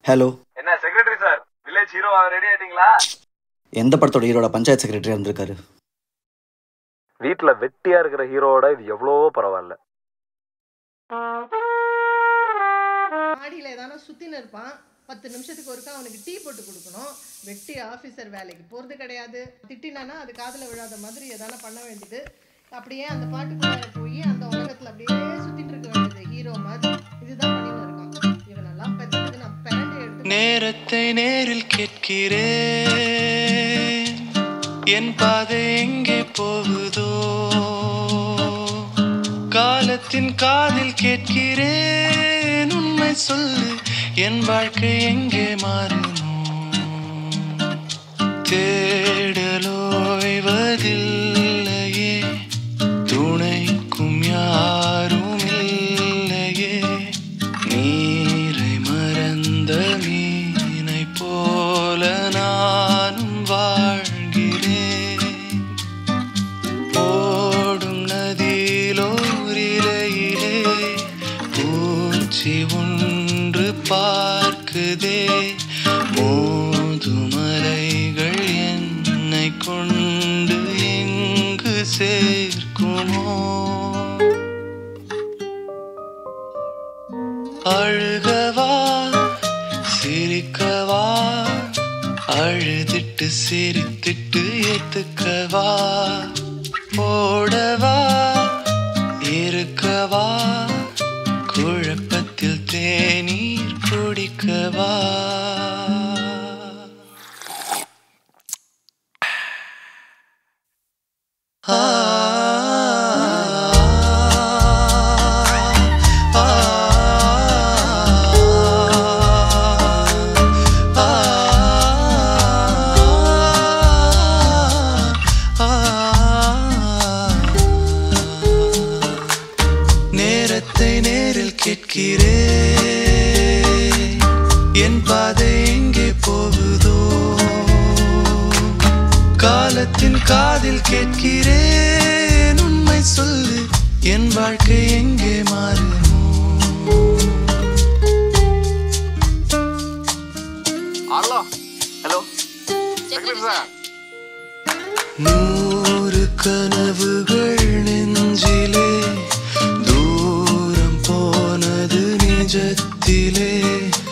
hello என்ன secretary sir village hero ready ஆயிட்டீங்களா எந்த படத்தோட ஹீரோட பஞ்சாயத்து செக்ரட்டரியா இருந்திருக்காரு வீட்ல வெட்டியா இருக்கிற ஹீரோவோட இது எவ்வளவோ பரவாயில்ல மாடியில் ஏதான சுற்றின்னு இருப்பான் பத்து நிமிஷத்துக்கு ஒருக்கா அவனுக்கு டீ போட்டு கொடுக்கணும் வெட்டி ஆஃபீஸர் வேலைக்கு போகிறது கிடையாது திட்டினானா அது காதில் விழாத மாதிரி எதான பண்ண வேண்டியது அப்படியே அந்த பாட்டுக்குள்ளார போய் அந்த உலகத்தில் அப்படியே சுற்றிட்டு இருக்க வேண்டியது ஹீரோ மாதிரி இதுதான் பண்ணின்னு இருக்கான் இவனெல்லாம் பெற்றதுக்கு நான் பிறண்டை எடுத்து நேரத்தை நேரில் கேட்கிறேன் என் பாதை எங்கே போகுதோ காலத்தின் காதில் கேட்கிறேன் உண்மை சொல்லு என் வாழ்க்கை எங்கே மாறுமோ தேடலோய்வதில்லையே துணைக்கும் யாரும் இல்லையே நீரை மறந்த மீனை போல நானும் வாழ்கிறேன் ஓடும் நதியிலோரிலையிலே பூச்சி ஒன்று பார்க்குதே மோதுமலைகள் என்னை கொண்டு எங்கு சேர்க்குமோ அழுகவா சிரிக்கவா அழுதிட்டு சிரித்திட்டு ஏத்துக்கவா ஓடவா இருக்கவா குழப்பத்தில் தேநீர் குடிக்கவா ஆ ஆ நேரத்தை நேரில் கேட்கிறேன் என் பாதை எங்கே போகுதோ காலத்தின் காதில் கேட்கிறேன் உண்மை சொல்லு என் வாழ்க்கை எங்கே மாறுமோ ஹலோ ஹலோ செக்ரட்டரி சார் நூறு கனவுகள் நெஞ்சிலே தூரம் போனது நிஜத்திலே